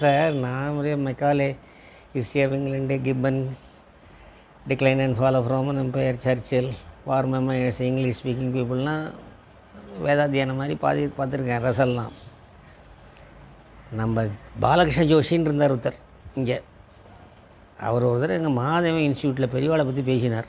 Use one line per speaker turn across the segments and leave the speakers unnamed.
sir நான் ஒரு Macaulay history of England Gibbon decline and fall of Roman empire Churchill war மெமர்ஸ் English speaking பீப்புளெலாம் வேதாத்தியானம் மாதிரி பாதி பார்த்துருக்கேன் ரசல்லாம் நம்ம பாலகிருஷ்ண ஜோஷின்னு இருந்தார் ஒருத்தர் இங்கே அவர் ஒருத்தர் எங்கள் மகாதேவன் இன்ஸ்டியூட்டில் பெரியவாளை பற்றி பேசினார்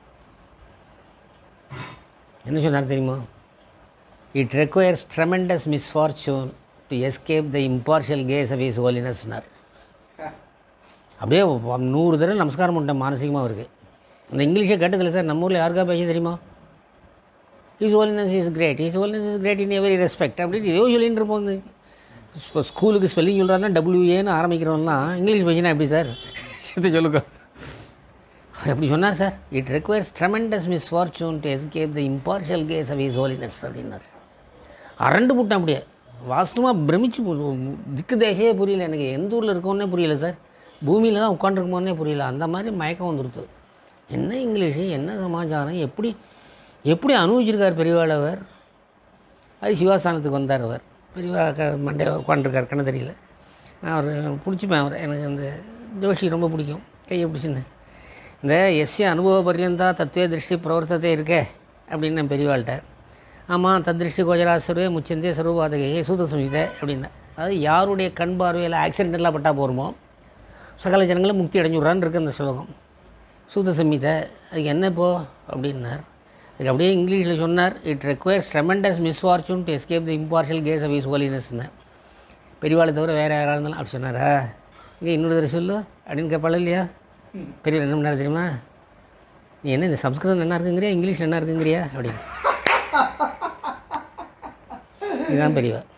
என்ன சொன்னார் தெரியுமா it requires tremendous misfortune to escape the impartial gaze of his ஹோலினஸ்னார் அப்படியே வ- நூறு தடவை நமஸ்காரம் பண்ணிட்டேன் மானசீகமாக இருக்குது அந்த இங்கிலீஷை கேட்டதில்ல சார் நம்ம ஊரில் யாருக்கா பேச தெரியுமா his holiness is great his holiness is great in every respect அப்படின்னு ஏதோ சொல்லிட்டு இருப்போம் இந்த இப்போ ஸ்கூலுக்கு ஸ்பெல்லிங் சொல்கிறாருன்னா டபிள்யூஏன்னு ஆரம்பிக்கிறவன்லாம் இங்கிலீஷ் பேசினா எப்படி சார் சேர்த்து சொல்லுங்க அவர் அப்படி சொன்னார் sir it requires tremendous misfortune to escape the impartial gaze of his holiness அப்படின்னார் அரண்டு போட்டேன் அப்படியே வாஸ்தவமாக பிரமிச்சு போ- திக்கு தேசையே புரியல எனக்கு எந்த ஊரில் இருக்கோன்னே புரியல சார் பூமியில் தான் உட்காந்துருக்குமோன்னே புரியல அந்த மாதிரி மயக்கம் வந்துடுது என்ன இங்கிலீஷு என்ன சமாச்சாரம் எப்படி எப்படி அனுபவிச்சிருக்கார் பெரியவாள் அவர் அது சிவாஸ்தானத்துக்கு வந்தார் அவர் பெரியவா க மண்டே உட்காந்துருக்கார் கண்ணு தெரியல நான் அவர் பிடிச்சிப்பேன் அவர் எனக்கு அந்த ஜோஷி ரொம்ப பிடிக்கும் கையை பிடிச்சின்னு இந்த எஸ்ய அனுபவ பர்யந்தா தத்துவ திருஷ்டி பிரவர்த்தத்தை இருக்கே அப்படின்னு நான் பெரியவாள்கிட்ட ஆமாம் தத்ருஷ்டி கோஜராசருவே முச்சந்தே சர்வபாதகே சூத சம்ஹிதை அப்படின்னா அதாவது யாருடைய கண் பார்வையில் ஆக்சிடென்டெல்லாம் பட்டா போருமோ சகல ஜனங்களும் முக்தி அடைஞ்சுடுறான்னு இருக்கு அந்த ஸ்லோகம் சூத சம்ஹிதை அதுக்கு என்ன இப்போ அப்படின்னார் அதுக்கு அப்படியே இங்கிலீஷில் சொன்னார் it requires tremendous misfortune to escape the impartial gaze of his ஹோலினஸ்னு பெரியவாளை தவிர வேறு யாராக இருந்தாலும் அப்படி சொன்னாரா இங்கே இன்னொரு தடவை சொல்லு அப்படின்னு கேட்பாள் இல்லையா பெரியவாள் என்ன பண்ணாரு தெரியுமா நீ என்ன இந்த சம்ஸ்கிருதம் என்ன இருக்குங்கிறியா இங்கிலீஷ் என்ன இருக்குங்கிறியா அப்படின்னு இதுதான் பெரியவா